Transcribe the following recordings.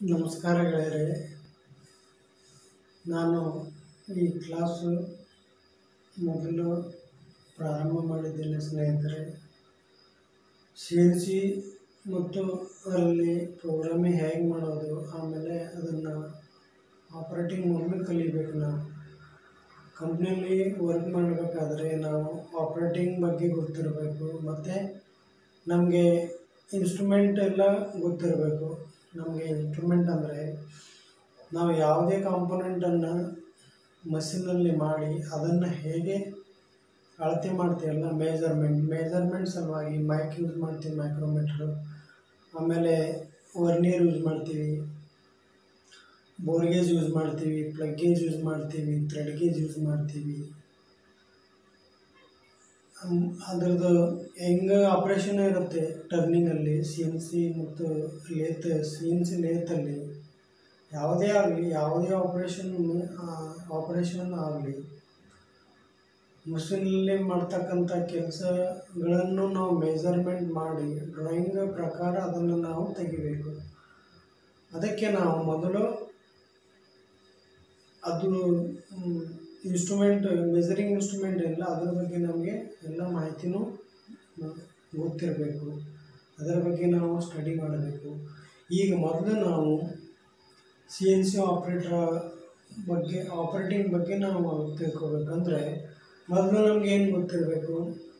ನಮಸ್ಕಾರ ಗೆಳೆಯರೆ ನಾನು ಈ ಕ್ಲಾಸು ಮೊದಲು ಪ್ರಾರಂಭ ಮಾಡಿದ್ದೇನೆ ಸ್ನೇಹಿತರೆ ಸಿ ಎನ್ ಸಿ ಮತ್ತು ಅಲ್ಲಿ ಪ್ರೋಗ್ರಾಮಿಂಗ್ ಹೇಗೆ ಮಾಡೋದು ಆಮೇಲೆ ಅದನ್ನು ಆಪ್ರೇಟಿಂಗ್ ಮೊದಲು ಕಲಿಬೇಕು ನಾವು ಕಂಪ್ನಿಯಲ್ಲಿ ವರ್ಕ್ ಮಾಡಬೇಕಾದ್ರೆ ನಾವು ಆಪ್ರೇಟಿಂಗ್ ಬಗ್ಗೆ ಗೊತ್ತಿರಬೇಕು ಮತ್ತು ನಮಗೆ ಇನ್ಸ್ಟ್ರೂಮೆಂಟ್ ಎಲ್ಲ ಗೊತ್ತಿರಬೇಕು ನಮಗೆ ಇನ್ಸ್ಟ್ರೂಮೆಂಟ್ ಅಂದರೆ ನಾವು ಯಾವುದೇ ಕಾಂಪೊನೆಂಟನ್ನು ಮಷಿನಲ್ಲಿ ಮಾಡಿ ಅದನ್ನು ಹೇಗೆ ಅಳತೆ ಮಾಡ್ತೀವಲ್ಲ ಮೇಜರ್ಮೆಂಟ್ ಮೇಜರ್ಮೆಂಟ್ ಸಲುವಾಗಿ ಮೈಕ್ ಯೂಸ್ ಮಾಡ್ತೀವಿ ಮೈಕ್ರೋಮೀಟ್ರು ಆಮೇಲೆ ವರ್ನಿಯರ್ ಯೂಸ್ ಮಾಡ್ತೀವಿ ಬೋರ್ಗೇಜ್ ಯೂಸ್ ಮಾಡ್ತೀವಿ ಪ್ಲಗ್ಗೇಜ್ ಯೂಸ್ ಮಾಡ್ತೀವಿ ಥ್ರೆಡ್ ಗೇಜ್ ಯೂಸ್ ಮಾಡ್ತೀವಿ ಅಮ್- ಅದ್ರದ್ದು ಹೆಂಗೆ ಆಪ್ರೇಷನ್ ಇರುತ್ತೆ ಟರ್ನಿಂಗಲ್ಲಿ ಸಿ ಎನ್ ಸಿ ಮತ್ತು ಲೇತ್ ಸಿ ಎನ್ ಸಿ ಲೇತಲ್ಲಿ ಯಾವುದೇ ಆಗಲಿ ಯಾವುದೇ ಆಪ್ರೇಷನ್ ಆಪ್ರೇಷನ್ ಆಗಲಿ ಮಷಿನಲ್ಲಿ ಮಾಡ್ತಕ್ಕಂಥ ಕೆಲಸಗಳನ್ನು ನಾವು ಮೆಜರ್ಮೆಂಟ್ ಮಾಡಿ ಡ್ರಾಯಿಂಗ್ ಪ್ರಕಾರ ಅದನ್ನು ನಾವು ತೆಗಿಬೇಕು ಅದಕ್ಕೆ ನಾವು ಮೊದಲು ಅದು ಇನ್ಸ್ಟ್ರೂಮೆಂಟ್ ಮೆಜರಿಂಗ್ ಇನ್ಸ್ಟ್ರೂಮೆಂಟ್ ಎಲ್ಲ ಅದರ ಬಗ್ಗೆ ನಮಗೆ ಎಲ್ಲ ಮಾಹಿತಿನೂ ಮ- ಗೊತ್ತಿರಬೇಕು ಅದರ ಬಗ್ಗೆ ನಾವು ಸ್ಟಡಿ ಮಾಡಬೇಕು ಈಗ ಮೊದಲು ನಾವು ಸಿ ಎನ್ ಸಿ ಆಪ್ರೇಟ್ರ ಬಗ್ಗೆ ಆಪ್ರೇಟಿಂಗ್ ಬಗ್ಗೆ ನಾವು ತಿಳ್ಕೊಬೇಕಂದ್ರೆ ಮೊದಲು ನಮ್ಗೆ ಏನು ಗೊತ್ತಿರಬೇಕು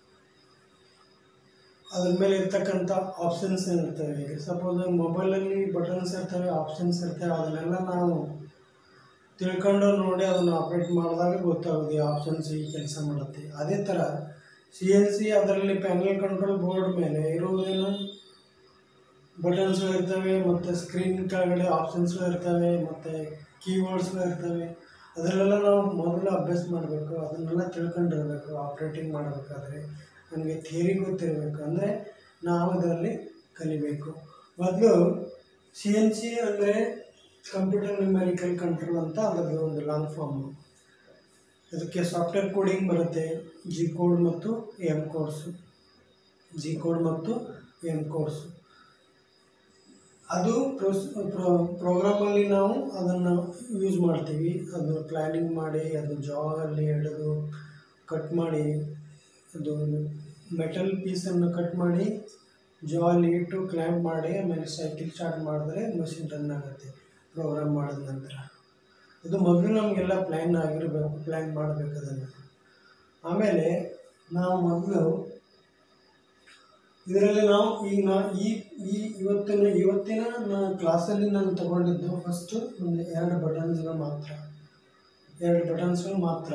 ಅದ್ರ ಮೇಲೆ ಇರ್ತಕ್ಕಂಥ ಆಪ್ಷನ್ಸ್ ಇರ್ತವೆ ಈಗ ಸಪೋಸ್ ಮೊಬೈಲಲ್ಲಿ ಬಟನ್ಸ್ ಇರ್ತವೆ ಆಪ್ಷನ್ಸ್ ಇರ್ತವೆ ಅದನ್ನೆಲ್ಲ ನಾವು ತಿಳ್ಕೊಂಡು ನೋಡಿ ಅದನ್ನು ಆಪ್ರೇಟ್ ಮಾಡಿದಾಗ ಗೊತ್ತಾಗುತ್ತೆ ಈ ಆಪ್ಷನ್ಸ್ ಈ ಕೆಲಸ ಮಾಡುತ್ತೆ ಅದೇ ಥರ ಸಿ ಎನ್ ಸಿ ಅದರಲ್ಲಿ ಪ್ಯಾನಲ್ ಕಂಟ್ರೋಲ್ ಬೋರ್ಡ್ ಮೇಲೆ ಇರುವುದೇನು ಬಟನ್ಸ್ಗಳು ಇರ್ತವೆ ಮತ್ತು ಸ್ಕ್ರೀನ್ ಕೆಳಗಡೆ ಆಪ್ಷನ್ಸ್ಗಳು ಇರ್ತವೆ ಮತ್ತು ಕೀಬೋರ್ಡ್ಸ್ಗಳು ಇರ್ತವೆ ಅದರಲ್ಲೆಲ್ಲ ನಾವು ಮೊದಲು ಅಭ್ಯಾಸ ಮಾಡಬೇಕು ಅದನ್ನೆಲ್ಲ ತಿಳ್ಕೊಂಡಿರ್ಬೇಕು ಆಪ್ರೇಟಿಂಗ್ ಮಾಡಬೇಕಾದ್ರೆ ನಮಗೆ ಥಿಯರಿ ಗೊತ್ತಿರಬೇಕು ಅಂದರೆ ನಾವು ಅದರಲ್ಲಿ ಕಲಿಬೇಕು ಮೊದಲು ಸಿ ಎನ್ ಸಿ ಅಂದರೆ ಕಂಪ್ಯೂಟರ್ ನ್ಯೂಮೆರಿಕಲ್ ಕಂಟ್ರೋಲ್ ಅಂತ ಅದರದ್ದು ಒಂದು ಲಾಂಗ್ ಫಾರ್ಮು ಅದಕ್ಕೆ ಸಾಫ್ಟ್ವೇರ್ ಕೋಡಿಂಗ್ ಬರುತ್ತೆ ಜಿ ಕೋಡ್ ಮತ್ತು ಎಮ್ ಕೋಡ್ಸು ಜಿ ಕೋಡ್ ಮತ್ತು ಎಮ್ ಕೋಡ್ಸು ಅದು ಪ್ರೋಸ್ ಪ್ರೋಗ್ರಾಮಲ್ಲಿ ನಾವು ಅದನ್ನು ಯೂಸ್ ಮಾಡ್ತೀವಿ ಅದು ಪ್ಲ್ಯಾನಿಂಗ್ ಮಾಡಿ ಅದು ಜಾಗಲ್ಲಿ ಹಿಡಿದು ಕಟ್ ಮಾಡಿ ಅದು ಮೆಟಲ್ ಪೀಸನ್ನು ಕಟ್ ಮಾಡಿ ಜಾಲಿ ಇಟ್ಟು ಕ್ಲೈಂಪ್ ಮಾಡಿ ಆಮೇಲೆ ಸೈಕಲ್ ಸ್ಟಾರ್ಟ್ ಮಾಡಿದ್ರೆ ಮಷಿನ್ ರನ್ ಆಗುತ್ತೆ ಪ್ರೋಗ್ರಾಮ್ ಮಾಡಿದ ನಂತರ ಅದು ಮೊದಲು ನಮಗೆಲ್ಲ ಪ್ಲ್ಯಾನ್ ಆಗಿರಬೇಕು ಪ್ಲ್ಯಾನ್ ಮಾಡಬೇಕು ಅದನ್ನು ಆಮೇಲೆ ನಾವು ಮೊದಲು ಇದರಲ್ಲಿ ನಾವು ಈಗ ನಾ ಈ ಈ ಇವತ್ತಿನ ಇವತ್ತಿನ ನಾ ಕ್ಲಾಸಲ್ಲಿ ನಾನು ತಗೊಂಡಿದ್ದು ಫಸ್ಟು ಒಂದು ಎರಡು ಬಟನ್ಸ್ಗಳು ಮಾತ್ರ ಎರಡು ಬಟನ್ಸ್ಗಳು ಮಾತ್ರ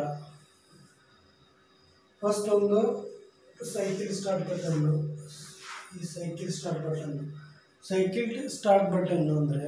ಫಸ್ಟ್ ಒಂದು ಸೈಕಲ್ ಸ್ಟಾರ್ಟ್ ಬಟನ್ನು ಈ cycle start button cycle start button ಅಂದರೆ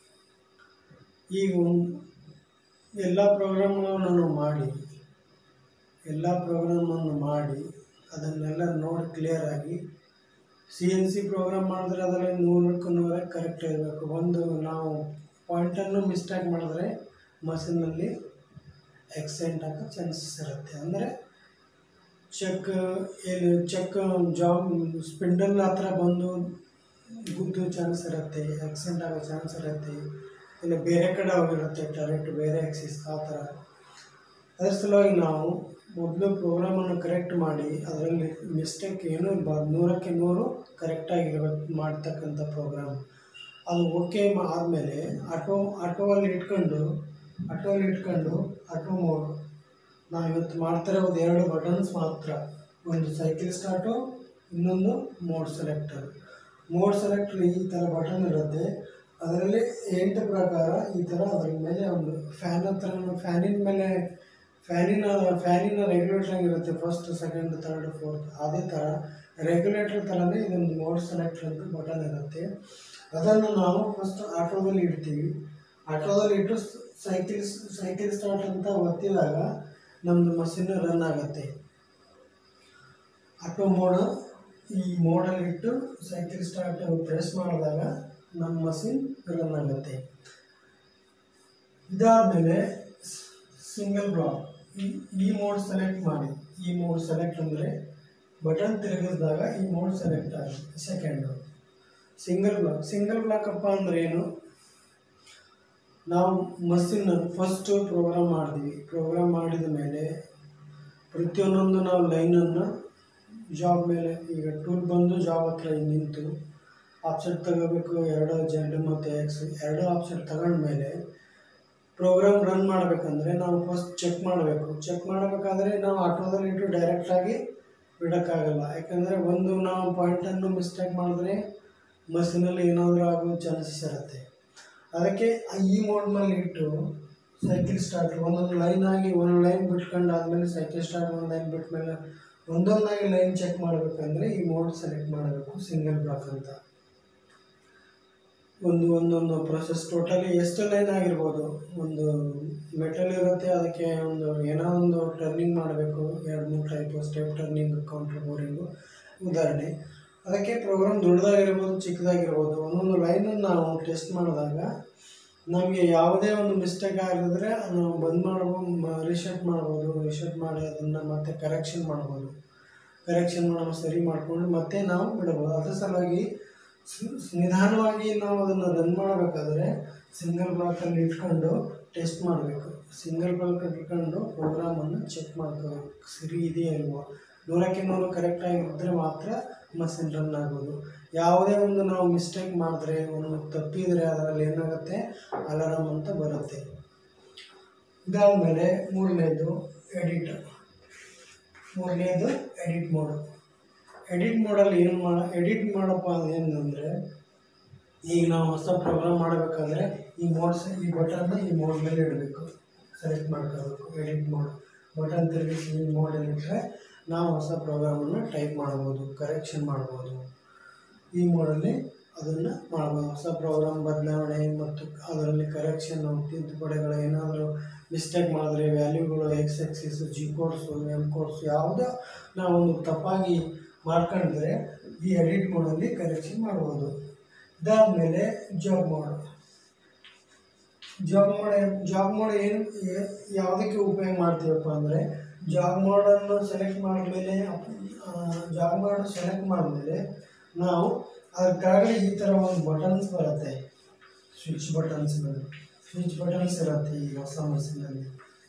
ಈಗ ಒಂದ್- ಎಲ್ಲ ಪ್ರೋಗ್ರಾಮ್ಗಳನ್ನು ಮಾಡಿ ಎಲ್ಲ ಪ್ರೋಗ್ರಾಮನ್ನು ಮಾಡಿ ಅದನ್ನೆಲ್ಲ ನೋಡಿ ಕ್ಲಿಯರ್ ಆಗಿ ಸಿ ಎನ್ ಸಿ ಪ್ರೋಗ್ರಾಮ್ ಮಾಡಿದ್ರೆ ಅದರಲ್ಲಿ ನೂರಕ್ಕೆ ನೂರಕ್ಕೆ ಕರೆಕ್ಟ್ ಇರಬೇಕು ಒಂದು ನಾವು ಪಾಯಿಂಟನ್ನು ಮಿಸ್ಟೇಕ್ ಮಾಡಿದ್ರೆ ಮಷಿನಲ್ಲಿ ಆಕ್ಸಿಡೆಂಟ್ ಆಗೋ ಚಾನ್ಸಸ್ ಇರುತ್ತೆ ಅಂದರೆ ಚೆಕ್ ಏನು ಚೆಕ್ ಜಾಬ್ ಸ್ಪಿಂಡಲ್ ಹತ್ರ ಬಂದು ಗುದ್ದು ಚಾನ್ಸ್ ಇರುತ್ತೆ ಆಕ್ಸಿಡೆಂಟ್ ಆಗೋ ಚಾನ್ಸ್ ಇರುತ್ತೆ ಇಲ್ಲ ಬೇರೆ ಕಡೆ ಹೋಗಿರುತ್ತೆ ಡೈರೆಕ್ಟ್ ಬೇರೆ ಆಕ್ಸಿಸ್ ಆ ಥರ ಅದ್ರ ಸಲುವಾಗಿ ನಾವು ಮೊದಲು ಪ್ರೋಗ್ರಾಮನ್ನು ಕರೆಕ್ಟ್ ಮಾಡಿ ಅದರಲ್ಲಿ ಮಿಸ್ಟೇಕ್ ಏನೂ ಇರಬಾರ್ದು ನೂರಕ್ಕೆ ನೂರು ಕರೆಕ್ಟಾಗಿರ್ಬೇಕು ಮಾಡ್ತಕ್ಕಂಥ ಪ್ರೋಗ್ರಾಮ್ ಅದು ಓಕೆ ಆದಮೇಲೆ ಆಟೋ ಆಟೋವಲ್ಲಿ ಇಟ್ಕೊಂಡು ಆಟೋವಲ್ಲಿ ಇಟ್ಕೊಂಡು ಆಟೋ ಮೋಡ್ ನಾವು ಇವತ್ತು ಮಾಡ್ತಾ ಇರೋದು ಎರಡು ಬಟನ್ಸ್ ಮಾತ್ರ ಒಂದು ಸೈಕಲ್ ಸ್ಟಾರ್ಟು ಇನ್ನೊಂದು ಮೋಡ್ ಸೆಲೆಕ್ಟರ್ ಮೋಡ್ ಸೆಲೆಕ್ಟರ್ ಈ ಥರ ಬಟನ್ ಇರುತ್ತೆ ಅದರಲ್ಲಿ ಎಂಟು ಪ್ರಕಾರ ಈ ಥರ ಅದ್ರ ಮೇಲೆ ಒಂದು ಫ್ಯಾನ್ ಹತ್ರ ಫ್ಯಾನಿನ ಮೇಲೆ ಫ್ಯಾನಿನ ಫ್ಯಾನಿನ ರೆಗ್ಯುಲೇಟರ್ ಹೆಂಗಿರುತ್ತೆ ಫಸ್ಟ್ ಸೆಕೆಂಡ್ ಥರ್ಡ್ ಫೋರ್ತ್ ಅದೇ ಥರ ರೆಗ್ಯುಲೇಟರ್ ಥರನೇ ಇದೊಂದು ಮೋಡ್ ಸೆಲೆಕ್ಟರ್ ಅಂತ ಬಟನ್ ಇರುತ್ತೆ ಅದನ್ನು ನಾವು ಫಸ್ಟ್ ಆಟೋದಲ್ಲಿ ಇಡ್ತೀವಿ ಆಟೋದಲ್ಲಿ ಇಟ್ಟು ಸೈಕಲ್ ಸೈಕಲ್ ಸ್ಟಾರ್ಟ್ ಅಂತ ಒತ್ತಿದಾಗ ನಮ್ಮದು ಮಷಿನ್ ರನ್ ಆಗುತ್ತೆ ಆಟೋ ಮೋಡ್ ಈ ಮೋಡಲ್ಲಿ ಇಟ್ಟು ಸೈಕಲ್ ಸ್ಟಾರ್ಟ್ ಪ್ರೆಸ್ ಮಾಡಿದಾಗ ನಮ್ಮ ಮಷಿನ್ ರನ್ ಆಗುತ್ತೆ ಇದಾದಮೇಲೆ ಸಿಂಗಲ್ ಬ್ಲಾಕ್ ಈ ಈ ಮೋಡ್ ಸೆಲೆಕ್ಟ್ ಮಾಡಿ ಈ ಮೋಡ್ ಸೆಲೆಕ್ಟ್ ಅಂದರೆ ಬಟನ್ ತಿರುಗಿಸಿದಾಗ ಈ ಮೋಡ್ ಸೆಲೆಕ್ಟ್ ಆಗುತ್ತೆ second single block single block ಅಪ್ಪ ಅಂದ್ರೆ ಏನು ನಾವು ಮಷಿನ್ ಫಸ್ಟು ಪ್ರೋಗ್ರಾಮ್ ಮಾಡಿದ್ವಿ ಪ್ರೋಗ್ರಾಮ್ ಮಾಡಿದ ಮೇಲೆ ಪ್ರತಿಯೊಂದೊಂದು ನಾವು ಲೈನನ್ನು ಜಾಬ್ ಮೇಲೆ ಈಗ ಟೂಲ್ ಬಂದು ಜಾಬ್ ಹತ್ರ ನಿಂತು ಆಪ್ಸೆಟ್ ತಗೋಬೇಕು ಎರಡು ಜೆಡ್ ಮತ್ತು ಎಕ್ಸ್ ಎರಡು ಆಪ್ಸೆಟ್ ತಗೊಂಡ್ಮೇಲೆ ಪ್ರೋಗ್ರಾಮ್ ರನ್ ಮಾಡಬೇಕಂದ್ರೆ ನಾವು ಫಸ್ಟ್ ಚೆಕ್ ಮಾಡಬೇಕು ಚೆಕ್ ಮಾಡಬೇಕಾದ್ರೆ ನಾವು ಆಟೋದಲ್ಲಿ ಇಟ್ಟು ಡೈರೆಕ್ಟಾಗಿ ಬಿಡೋಕ್ಕಾಗಲ್ಲ ಯಾಕಂದರೆ ಒಂದು ನಾವು ಪಾಯಿಂಟನ್ನು ಮಿಸ್ಟೇಕ್ ಮಾಡಿದ್ರೆ ಮಷೀನಲ್ಲಿ ಏನಾದರೂ ಆಗೋ ಚಾನ್ಸಸ್ ಇರುತ್ತೆ ಅದಕ್ಕೆ ಈ ಮೋಡ್ ಮೇಲೆ ಇಟ್ಟು ಸೈಕಲ್ ಸ್ಟಾರ್ಟ್ ಒಂದೊಂದು ಲೈನ್ ಆಗಿ ಒಂದು ಲೈನ್ ಬಿಟ್ಕೊಂಡು ಆದಮೇಲೆ ಸೈಕಲ್ ಸ್ಟಾರ್ಟ್ ಒಂದು ಲೈನ್ ಬಿಟ್ಮೇಲೆ ಒಂದೊಂದಾಗಿ ಲೈನ್ ಚೆಕ್ ಮಾಡಬೇಕಂದ್ರೆ ಈ ಮೋಡ್ ಸೆಲೆಕ್ಟ್ ಮಾಡಬೇಕು ಸಿಂಗಲ್ ಬ್ಲಾಕ್ ಅಂತ ಒಂದು ಒಂದೊಂದು ಪ್ರೊಸೆಸ್ ಟೋಟಲಿ ಎಷ್ಟು ಲೈನ್ ಆಗಿರ್ಬೋದು ಒಂದು ಮೆಟಲ್ ಇರುತ್ತೆ ಅದಕ್ಕೆ ಒಂದು ಏನೋ ಒಂದು ಟರ್ನಿಂಗ್ ಮಾಡಬೇಕು ಎರಡು ಮೂರು type step turning counter boring ಉದಾಹರಣೆ ಅದಕ್ಕೆ ಪ್ರೋಗ್ರಾಮ್ ದೊಡ್ಡದಾಗಿರ್ಬೋದು ಚಿಕ್ಕದಾಗಿರ್ಬೋದು ಒಂದೊಂದು ಲೈನನ್ನು ನಾವು ಟೆಸ್ಟ್ ಮಾಡಿದಾಗ ನಮಗೆ ಯಾವುದೇ ಒಂದು ಮಿಸ್ಟೇಕ್ ಆಗಿದ್ರೆ ನಾವು ಬಂದ್ ಮಾಡ್ಬೋದು ರೀಸೆಟ್ ಮಾಡ್ಬೋದು ರೀಸೆಟ್ ಮಾಡಿ ಅದನ್ನು ಮತ್ತೆ ಕರೆಕ್ಷನ್ ಮಾಡ್ಬೋದು ಕರೆಕ್ಷನ್ ಮಾಡೋ ಸರಿ ಮಾಡಿಕೊಂಡು ಮತ್ತೆ ನಾವು ಬಿಡ್ಬೋದು ಅದ್ರ ಸಲುವಾಗಿ ಸ್- ನಿಧಾನವಾಗಿ ನಾವು ಅದನ್ನು ರನ್ ಮಾಡಬೇಕಾದ್ರೆ ಸಿಂಗಲ್ ಬ್ಲಾಕಲ್ಲಿ ಇಟ್ಕೊಂಡು ಟೆಸ್ಟ್ ಮಾಡಬೇಕು ಸಿಂಗಲ್ ಬ್ಲಾಕ್ ಇಟ್ಕೊಂಡು ಪ್ರೋಗ್ರಾಮನ್ನು ಚೆಕ್ ಮಾಡ್ಕೋಬೇಕು ಸರಿ ಇದೆಯಾ ಇಲ್ವಾ ನೂರಕ್ಕೆ ನೂರು ಕರೆಕ್ಟಾಗಿದ್ದರೆ ಮಾತ್ರ ಮಷಿನ್ ರನ್ ಆಗೋದು ಯಾವುದೇ ಒಂದು ನಾವು ಮಿಸ್ಟೇಕ್ ಮಾಡಿದ್ರೆ ಒಂದು ತಪ್ಪಿದರೆ ಅದರಲ್ಲಿ ಏನಾಗುತ್ತೆ ಅಲಾರಾಮ್ ಅಂತ ಬರುತ್ತೆ ಇದಾದಮೇಲೆ ಮೂರನೇದು ಎಡಿಟ್ ಮೂರನೇದು ಎಡಿಟ್ ಮೋಡು ಎಡಿಟ್ ಮೋಡಲ್ಲಿ ಏನು ಮಾಡ ಎಡಿಟ್ ಮಾಡಪ್ಪ ಏನಂದರೆ ಈಗ ನಾವು ಹೊಸ ಪ್ರೋಗ್ರಾಮ್ ಮಾಡಬೇಕಾದ್ರೆ ಈ ಮೋಡ್ಸ್ ಈ ಬಟನ್ನ ಈ ಮೋಡ್ ಮೇಲೆ ಇಡಬೇಕು ಸೆಲೆಕ್ಟ್ ಮಾಡ್ಕೋಬೇಕು ಎಡಿಟ್ ಮೋಡ್ ಬಟನ್ ತಿರುಗಿಸಿ ಈ ಮೋಡಲ್ಲಿ ಇಟ್ಟರೆ ನಾವು ಹೊಸ ಪ್ರೋಗ್ರಾಮನ್ನು ಟೈಪ್ ಮಾಡ್ಬೋದು ಕರೆಕ್ಷನ್ ಮಾಡ್ಬೋದು ಈ ಮೋಡಲ್ಲಿ ಅದನ್ನು ಮಾಡ್ಬೋದು ಹೊಸ ಪ್ರೋಗ್ರಾಮ್ ಬದಲಾವಣೆ ಮತ್ತು ಅದರಲ್ಲಿ ಕರೆಕ್ಷನ್ ತಿದ್ದುಪಡಿಗಳು ಏನಾದರೂ ಮಿಸ್ಟೇಕ್ ಮಾಡಿದ್ರೆ ವ್ಯಾಲ್ಯೂಗಳು X axis G codes M codes ಯಾವುದೋ ನಾವೊಂದು ತಪ್ಪಾಗಿ ಮಾಡ್ಕೊಂಡಿದ್ರೆ ಈ ಎಡಿಟ್ ಮೋಡಲ್ಲಿ ಕರೆಕ್ಷನ್ ಮಾಡ್ಬೋದು ಇದಾದಮೇಲೆ job mode job mode job mode ಏನು ಏ- ಯಾವುದಕ್ಕೆ ಉಪಯೋಗ ಮಾಡ್ತೀವಪ್ಪ ಅಂದರೆ ಜಾಬ್ ಮೋಡನ್ನು ಸೆಲೆಕ್ಟ್ ಮಾಡಿದ್ಮೇಲೆ ಜಾಬ್ ಮೋಡ್ ಸೆಲೆಕ್ಟ್ ಮಾಡಿದ್ಮೇಲೆ ನಾವು ಅದ್ರ ಕೆಳಗಡೆ ಈ ಥರ ಒಂದು ಬಟನ್ಸ್ ಬರುತ್ತೆ ಸ್ವಿಚ್ ಬಟನ್ಸ್ಗಳು ಸ್ವಿಚ್ ಬಟನ್ಸ್ ಇರುತ್ತೆ ಈ ಹೊಸ ಮಷೀನಲ್ಲಿ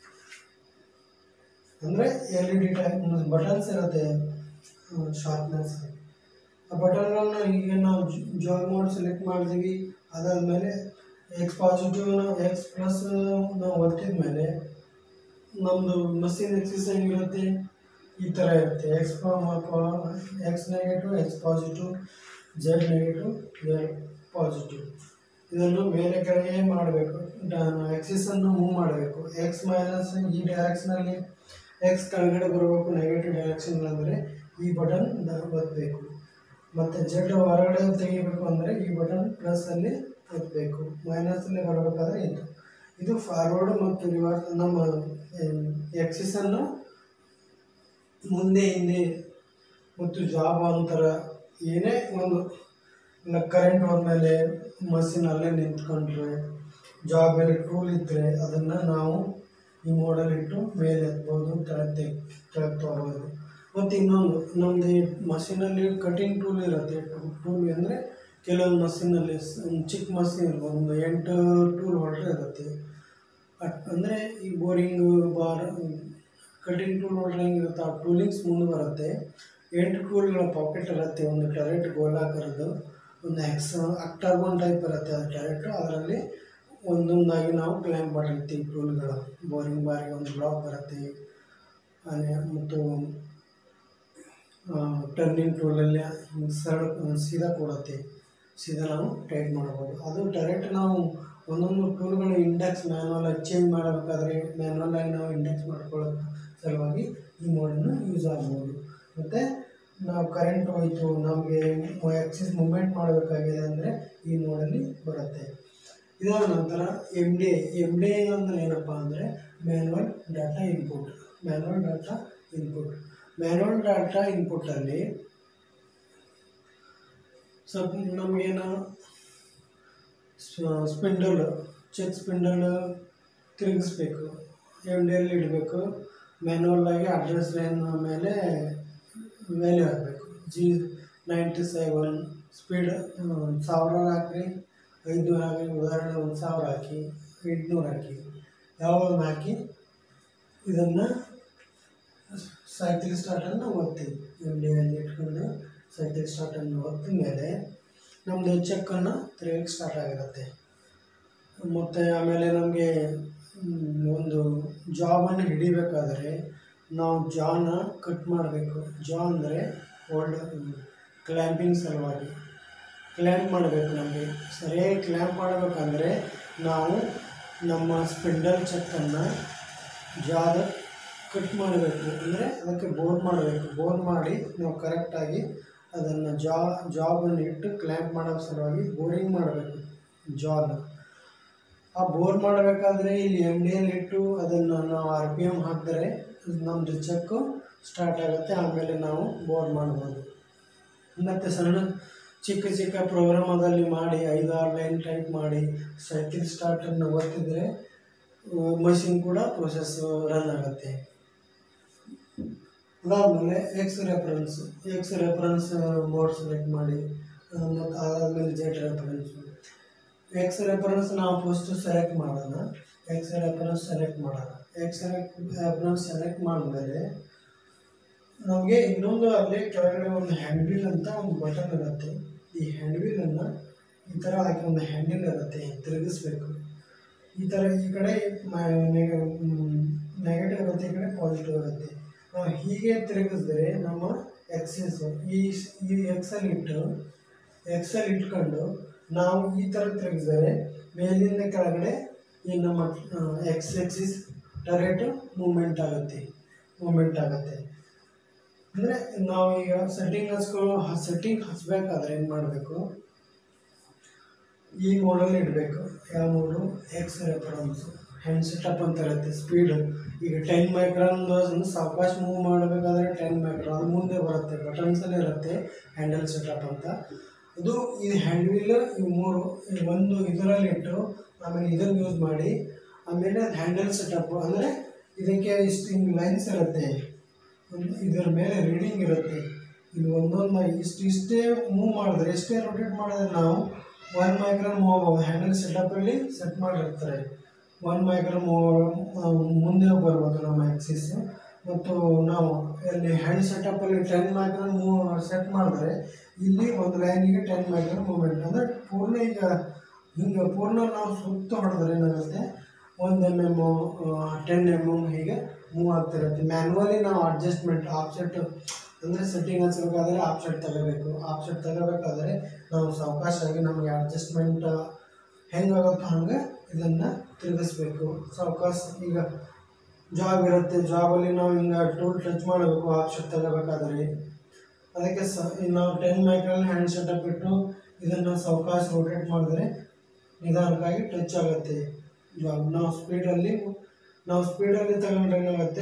ಅಂದರೆ L E D type buttons ಇರುತ್ತೆ ಶಾರ್ಪ್ನೆಸ್ ಆ ಬಟನ್ಗಳನ್ನ ಈಗ ನಾವು ಜಾಬ್ ಮೋಡ್ ಸೆಲೆಕ್ಟ್ ಮಾಡಿದ್ದೀವಿ ಅದಾದಮೇಲೆ ಎಕ್ಸ್ ಪಾಸಿಟಿವ್ ನಾವು ಎಕ್ಸ್ ಪ್ಲಸ್ ನಾವು ಒತ್ತಿದ ಮೇಲೆ ನಮ್ಮದು ಮಷೀನ್ ಎಕ್ಸಿಸ್ ಹೆಂಗಿರುತ್ತೆ ಈ ಥರ ಇರುತ್ತೆ X X negative X positive Z negative Z positive ಇದನ್ನು ಮೇಲೆ ಕೆಳಗೆ ಮಾಡಬೇಕು ಎಕ್ಸಿಸನ್ನು ಮೂವ್ ಮಾಡಬೇಕು ಎಕ್ಸ್ ಮೈನಸ್ ಈ ಡೈರೆಕ್ಷನಲ್ಲಿ ಎಕ್ಸ್ ಕೆಳಗಡೆ ಬರಬೇಕು ನೆಗೆಟಿವ್ ಡೈರೆಕ್ಷನ್ ಅಂದರೆ ಈ ಬಟನ್ ಒತ್ತಬೇಕು ಮತ್ತು ಜೆಡ್ ಹೊರಗಡೆ ತೆಗಿಬೇಕು ಅಂದರೆ ಈ ಬಟನ್ ಪ್ಲಸ್ಸಲ್ಲಿ ಒತ್ತಬೇಕು ಮೈನಸಲ್ಲಿ ಬರಬೇಕಾದ್ರೆ ಇದು ಇದು ಫಾರ್ವರ್ಡ್ ಮತ್ತು ರಿವರ್ಸ್ ನಮ್ಮ ಎಕ್ಸಿಸನ್ನು ಮುಂದೆ ಹಿಂದೆ ಮತ್ತು ಜಾಬ್ ಅಂತರ ಏನೇ ಒಂದು ಕರೆಂಟ್ ಹೋದ್ಮೇಲೆ ಮಷಿನ್ ಅಲ್ಲೇ ನಿಂತ್ಕೊಂಡ್ರೆ ಜಾಬ್ ಮೇಲೆ ಟೂಲ್ ಇದ್ದರೆ ಅದನ್ನು ನಾವು ಈ ಮೋಡಲ್ ಇಟ್ಟು ಮೇಲೆ ಎತ್ಬೋದು ಕೆಳಗೆ ತೆಗ್ ಕೆಳಗೆ ತೊಗೋಬೋದು ಮತ್ತು ಇನ್ನೊಂದು ನಮ್ಮದು ಮಷೀನಲ್ಲಿ ಕಟಿಂಗ್ ಟೂಲ್ ಇರುತ್ತೆ ಟೂಲ್ ಅಂದರೆ ಕೆಲವೊಂದು ಮಷೀನಲ್ಲಿ ಒಂದು ಚಿಕ್ಕ ಮಷೀನ್ ಒಂದು ಎಂಟು ಟೂಲ್ ಹೊರಟ್ರೆ ಇರುತ್ತೆ ಅಂದರೆ ಈ ಬೋರಿಂಗ್ ಬಾರ್ ಕಟಿಂಗ್ ಟೂಲ್ ಹೊರಟ್ರೆ ಹೆಂಗಿರುತ್ತೆ ಆ ಟೂಲಿಂಗ್ಸ್ ಮುಂದೆ ಬರುತ್ತೆ ಎಂಟು ಟೂಲ್ಗಳ ಪಾಕೆಟ್ ಇರುತ್ತೆ ಒಂದು ಟೆರೆಟ್ ಗೋಲಾಕರದ್ದು ಒಂದು ಎಕ್ಸ್ ಅಕ್ಟಾರ್ಗೋನ್ ಟೈಪ್ ಇರುತ್ತೆ ಅದು ಟೆರೆಟು ಅದರಲ್ಲಿ ಒಂದೊಂದಾಗಿ ನಾವು ಕ್ಲೈಮ್ ಮಾಡಿರ್ತೀವಿ ಟೂಲ್ಗಳು ಬೋರಿಂಗ್ ಬಾರಿಗೆ ಒಂದು ಬ್ಲಾಕ್ ಬರುತ್ತೆ ಅದೇ ಮತ್ತು ಟರ್ನಿಂಗ್ ಟೂಲಲ್ಲಿ ಹಿಂಗೆ ಸರಳ ಸೀದಾ ಕೊಡುತ್ತೆ ಸೀದಾ ನಾವು ಟೈಟ್ ಮಾಡ್ಬೋದು ಅದು ಡೈರೆಕ್ಟ್ ನಾವು ಒಂದೊಂದು ಟೂಲ್ಗಳು ಇಂಡೆಕ್ಸ್ ಮ್ಯಾನ್ಯಲ್ ಚೇಂಜ್ ಮಾಡಬೇಕಾದ್ರೆ ಮ್ಯಾನ್ಯಲ್ ಆಗಿ ನಾವು ಇಂಡೆಕ್ಸ್ ಮಾಡ್ಕೊಳ್ಳೋ ಸಲುವಾಗಿ ಈ ಮೋಡನ್ನು ಯೂಸ್ ಆಗ್ಬೋದು ಮತ್ತು ನಾವು ಕರೆಂಟ್ ಹೋಯಿತು ನಮಗೆ ಆಕ್ಸಿಸ್ ಮೂಮೆಂಟ್ ಮಾಡಬೇಕಾಗಿದೆ ಅಂದರೆ ಈ ಮೋಡಲ್ಲಿ ಬರುತ್ತೆ ಇದಾದ ನಂತರ ಎಮ್ ಡಿ ಎಮ್ ಡಿ ಅಂದರೆ ಏನಪ್ಪ ಅಂದರೆ manual data input manual data input manual data ಇನ್ಪುಟ್ಟಲ್ಲಿ ಸ್ವಲ್ಪ ನಮಗೇನು ಸ್ಪಿಂಡಲ್ ಚೆಕ್ ಸ್ಪಿಂಡಲ್ ತಿರುಗಿಸ್ಬೇಕು ಎಮ್ ಡಿಯಲ್ಲಿ ಇಡಬೇಕು ಮ್ಯಾನ್ಯಲ್ ಆಗಿ ಅಡ್ರೆಸ್ ಲೈನ್ ಮೇಲೆ ವ್ಯಾಲ್ಯೂ ಹಾಕಬೇಕು ಜಿ ನೈಂಟಿ ಸೆವೆನ್ ಸ್ಪೀಡ್ ಸಾವಿರ ಹಾಕ್ರಿ ಐದುನೂರು ಹಾಕಿ ಉದಾಹರಣೆ ಒಂದು ಸಾವಿರ ಹಾಕಿ ಎಂಟುನೂರು ಹಾಕಿ ಯಾವಾಗ ಹಾಕಿ ಇದನ್ನು ಸೈಕಲ್ ಸ್ಟಾರ್ಟನ್ನು ಒತ್ತೀವಿ ಎಮ್ ಡಿ ಅಲ್ಲಿ ಇಟ್ಕೊಂಡು ಸೈಕಲ್ ಸ್ಟಾರ್ಟನ್ನು ಒತ್ತಿದ ಮೇಲೆ ನಮ್ಮದು ಚೆಕ್ಕನ್ನು ತಿರುಗಕ್ಕೆ ಸ್ಟಾರ್ಟ್ ಆಗಿರುತ್ತೆ ಮತ್ತು ಆಮೇಲೆ ನಮಗೆ ಒಂದು ಜಾಬನ್ನು ಹಿಡಿಬೇಕಾದ್ರೆ ನಾವು ಜಾನ ಕಟ್ ಮಾಡಬೇಕು ಜಾ ಅಂದರೆ ಓಲ್ಡ್ ಕ್ಲ್ಯಾಂಪಿಂಗ್ ಸಲುವಾಗಿ ಕ್ಲ್ಯಾಂಪ್ ಮಾಡಬೇಕು ನಮಗೆ ಸರಿಯಾಗಿ ಕ್ಲ್ಯಾಂಪ್ ಮಾಡಬೇಕಂದ್ರೆ ನಾವು ನಮ್ಮ ಸ್ಪಿಂಡಲ್ ಚೆಕ್ಕನ್ನು ಜಾದ ಕಟ್ ಮಾಡಬೇಕು ಅಂದರೆ ಅದಕ್ಕೆ ಬೋರ್ ಮಾಡಬೇಕು ಬೋರ್ ಮಾಡಿ ನಾವು ಕರೆಕ್ಟಾಗಿ ಅದನ್ನು ಜಾ ಜಾಬನ್ನು ಇಟ್ಟು ಕ್ಲ್ಯಾಂಪ್ ಮಾಡೋ ಸಲುವಾಗಿ ಬೋರಿಂಗ್ ಮಾಡಬೇಕು ಜಾನ ಆ ಬೋರ್ ಮಾಡಬೇಕಾದ್ರೆ ಇಲ್ಲಿ ಎಮ್ ಡಿ ಎಲ್ ಇಟ್ಟು ಅದನ್ನು ನಾವು ಆರ್ ಪಿ ಎಮ್ ಹಾಕಿದ್ರೆ ನಮ್ಮದು ಚೆಕ್ಕು ಸ್ಟಾರ್ಟ್ ಆಗುತ್ತೆ ಆಮೇಲೆ ನಾವು ಬೋರ್ ಮಾಡ್ಬೋದು ಮತ್ತು ಸಣ್ಣ ಚಿಕ್ಕ ಚಿಕ್ಕ ಪ್ರೋಗ್ರಾಮದಲ್ಲಿ ಮಾಡಿ ಐದಾರು ಲೈನ್ ಟೈಪ್ ಮಾಡಿ ಸೈಕಲ್ ಸ್ಟಾರ್ಟನ್ನು ಒತ್ತಿದ್ರೆ ಮಷಿನ್ ಕೂಡ ಪ್ರೊಸೆಸ್ ರನ್ ಆಗುತ್ತೆ ಅದಾದಮೇಲೆ X reference X reference mode select ಮಾಡಿ ಮತ್ತು ಅದಾದಮೇಲೆ ಜೆಡ್ ರೆಫರೆನ್ಸು ಎಕ್ಸ್ ರೆಫರೆನ್ಸ್ ನಾವು ಫಸ್ಟ್ ಸೆಲೆಕ್ಟ್ ಮಾಡೋಣ ಎಕ್ಸ್ ರೆಫರೆನ್ಸ್ ಸೆಲೆಕ್ಟ್ ಮಾಡೋಣ ಎಕ್ಸ್ ರೆಫರೆನ್ಸ್ ಸೆಲೆಕ್ಟ್ ಮಾಡಿದ್ಮೇಲೆ ನಮಗೆ ಇನ್ನೊಂದು ಅಲ್ಲಿ ಕೆಳಗಡೆ ಒಂದು ಹ್ಯಾಂಡ್ಬಿಲ್ ಅಂತ ಒಂದು ಬಟನ್ ಇರುತ್ತೆ ಈ ಹ್ಯಾಂಡ್ಬಿಲನ್ನು ಈ ಥರ ಹಾಕಿ ಒಂದು ಹ್ಯಾಂಡಲ್ ಇರುತ್ತೆ ತಿರುಗಿಸ್ಬೇಕು ಈ ಥರ ಈ ಕಡೆ ನೆಗೆಟಿವ್ ಇರುತ್ತೆ ಈ ಕಡೆ ಪಾಸಿಟಿವ್ ಇರುತ್ತೆ ನಾವು ಹೀಗೆ ತಿರುಗಿಸಿದ್ರೆ ನಮ್ಮ ಎಕ್ಸೈಸ್ ಈ ಈ ಎಕ್ಸಲ್ ಇಟ್ಟು ಎಕ್ಸಲ್ ಇಟ್ಕೊಂಡು ನಾವು ಈ ಥರ ತಿರುಗಿಸಿದರೆ ಮೇಲಿಂದ ಕೆಳಗಡೆ ಈ ನಮ್ಮ ಎಕ್ಸ್ ಎಕ್ಸಿಸ್ ಟರೇಟ್ ಮೂಮೆಂಟ್ ಆಗುತ್ತೆ ಮೂಮೆಂಟ್ ಆಗುತ್ತೆ ಅಂದರೆ ನಾವು ಈಗ ಸೆಟ್ಟಿಂಗ್ ಹಚ್ಕೊಳ್ಳೋ ಸೆಟ್ಟಿಂಗ್ ಹಚ್ಬೇಕಾದ್ರೆ ಏನು ಮಾಡಬೇಕು ಈ ಮೋಡಲ್ಲಿ ಇಡಬೇಕು ಯಾವ mode X reference hand setup ಅಂತ ಇರುತ್ತೆ ಸ್ಪೀಡ್ ಈಗ ಟೆನ್ ಮೈಕ್ರಾನ್ ಸಾವಕಾಶ ಮೂವ್ ಮಾಡಬೇಕಾದ್ರೆ ಟೆನ್ ಮೈಕ್ರಾನ್ ಅದು ಮುಂದೆ ಬರುತ್ತೆ ಬಟನ್ಸಲ್ಲಿ ಇರುತ್ತೆ ಹ್ಯಾಂಡಲ್ ಸೆಟಪ್ ಅಂತ ಇದು ಈ ಹ್ಯಾಂಡ್ ವೀಲ್ ಇವು ಮೂರು ಈ ಒಂದು ಇದರಲ್ಲಿ ಇಟ್ಟು ಆಮೇಲೆ ಇದನ್ನು ಯೂಸ್ ಮಾಡಿ ಆಮೇಲೆ ಹ್ಯಾಂಡಲ್ ಸೆಟಪ್ ಅಂದರೆ ಇದಕ್ಕೆ ಇಷ್ಟು ಹಿಂಗೆ ಲೈನ್ಸ್ ಇರುತ್ತೆ ಒಂದು ಇದರ ಮೇಲೆ ರೀಡಿಂಗ್ ಇರುತ್ತೆ ಇದು ಒಂದೊಂದು ಇಷ್ಟು ಇಷ್ಟೇ ಮೂವ್ ಮಾಡಿದ್ರೆ ಎಷ್ಟೇ ರೊಟೇಟ್ ಮಾಡಿದ್ರೆ ನಾವು ಒನ್ ಮೈಕ್ರಾನ್ ಮೂವ್ ಆಗ್ಬೋದು ಹ್ಯಾಂಡಲ್ ಸೆಟಪ್ಪಲ್ಲಿ ಸೆಟ್ ಮಾಡಿರ್ತಾರೆ ಒನ್ ಮೈಕ್ರಾನ್ ಮೂವ್ ಮುಂದೆ ಬರ್ಬೋದು ನಮ್ಮ ಆ್ಯಕ್ಸಿಸ್ ಮತ್ತು ನಾವು ಇಲ್ಲಿ ಹ್ಯಾಂಡ್ ಸೆಟಪ್ಪಲ್ಲಿ ಟೆನ್ ಮೈಕ್ರಾನ್ ಮೂವ್ ಸೆಟ್ ಮಾಡಿದ್ರೆ ಇಲ್ಲಿ ಒಂದು ಲೈನಿಗೆ ಟೆನ್ ಮೈಕ್ರಾನ್ ಮೂವ್ಮೆಂಟ್ ಅಂದರೆ ಪೂರ್ಣ ಈಗ ಹಿಂಗೆ ಪೂರ್ಣ ನಾವು ಸುತ್ತ ಹೊಡೆದ್ರೆ ಏನಾಗುತ್ತೆ ಒಂದು M M ten M M ಹೀಗೆ ಮೂವ್ ಆಗ್ತಿರುತ್ತೆ ಮ್ಯಾನ್ಯುವಲಿ ನಾವು ಅಡ್ಜಸ್ಟ್ಮೆಂಟ್ ಆಫ್ಸೆಟ್ ಅಂದರೆ ಸೆಟ್ಟಿಂಗ್ ಹಚ್ಬೇಕಾದ್ರೆ ಆಫ್ಸೆಟ್ ತಗೋಬೇಕು ಆಫ್ಸೆಟ್ ತಗೋಬೇಕಾದ್ರೆ ನಾವು ಸಾವಕಾಶಾಗಿ ನಮಗೆ ಅಡ್ಜಸ್ಟ್ಮೆಂಟ್ ಹೆಂಗಾಗುತ್ತೋ ಹಂಗೆ ಇದನ್ನು ತಿರುಗಿಸ್ಬೇಕು ಸಾವಕಾಶ ಈಗ ಜಾಬ್ ಇರುತ್ತೆ ಜಾಬಲ್ಲಿ ನಾವು ಹಿಂಗೆ ಟೂಲ್ ಟಚ್ ಮಾಡಬೇಕು ಆಫ್ಸೆಟ್ ತಗೋಬೇಕಾದ್ರೆ ಅದಕ್ಕೆ ಸ ಈಗ ನಾವು ಟೆನ್ ಮೈಕ್ರಲ್ಲಿ ಹ್ಯಾಂಡ್ ಸೆಟಪ್ ಇಟ್ಟು ಇದನ್ನು ಸಾವಕಾಶ ರೊಟೇಟ್ ಮಾಡಿದ್ರೆ ನಿಧಾನಕ್ಕಾಗಿ ಟಚ್ ಆಗುತ್ತೆ ಜಾಬ್ ನಾವು ಸ್ಪೀಡಲ್ಲಿ ನಾವು ಸ್ಪೀಡಲ್ಲಿ ತಗೊಂಡ್ರೆ ಏನಾಗುತ್ತೆ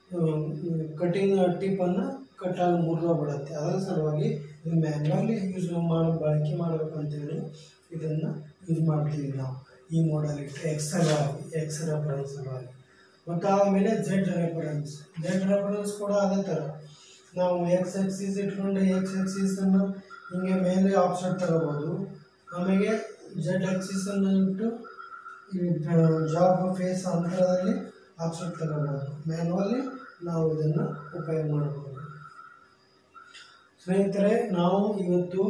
ಕಟಿಂಗ್ ಟಿಪ್ಪನ್ನು ಕಟ್ಟಾಗಿ ಮುರಿದೋಗ್ಬಿಡುತ್ತೆ ಅದರ ಸಲುವಾಗಿ ಇದು ಮ್ಯಾನ್ಯಲಿ ಯೂಸ್ ಮಾಡಿ ಬಳಕೆ ಮಾಡಬೇಕಂತೇಳಿ ಇದನ್ನು ಯೂಸ್ ಮಾಡ್ತೀವಿ ನಾವು ಈ ಮಾಡಲ್ ಇಟ್ಟು ಎಕ್ಸೆಲ್ ಆಗಿ ಎಕ್ಸ್ ರೆಫರೆನ್ಸ್ ಸಲುವಾಗಿ ಮತ್ತು ಆದಮೇಲೆ ಜೆಡ್ ರೆಫರೆನ್ಸ್ ಜೆಡ್ ರೆಫರೆನ್ಸ್ ಕೂಡ ಅದೇ ಥರ ನಾವು ಎಕ್ಸ್ ಎಕ್ಸಿಸ್ ಇಟ್ಕೊಂಡು ಎಕ್ಸ್ ಎಕ್ಸಿಸನ್ನು ಹಿಂಗೆ ಮೇಲೆ ಆಪ್ಷನ್ ತಗೋಬೋದು ಆಮೇಲೆ ಜೆಡ್ ಎಕ್ಸಿಸನ್ನು ಇಟ್ಟು ಈ ಜಾಬ್ ಫೇಸ್ ಅಂತರದಲ್ಲಿ ಆಪ್ಷನ್ ತಗೋಬೋದು ಮ್ಯಾನ್ಯುವಲ್ಲಿ ನಾವು ಇದನ್ನು ಉಪಯೋಗ ಮಾಡ್ಬೋದು ಸ್ನೇಹಿತರೆ ನಾವು ಇವತ್ತು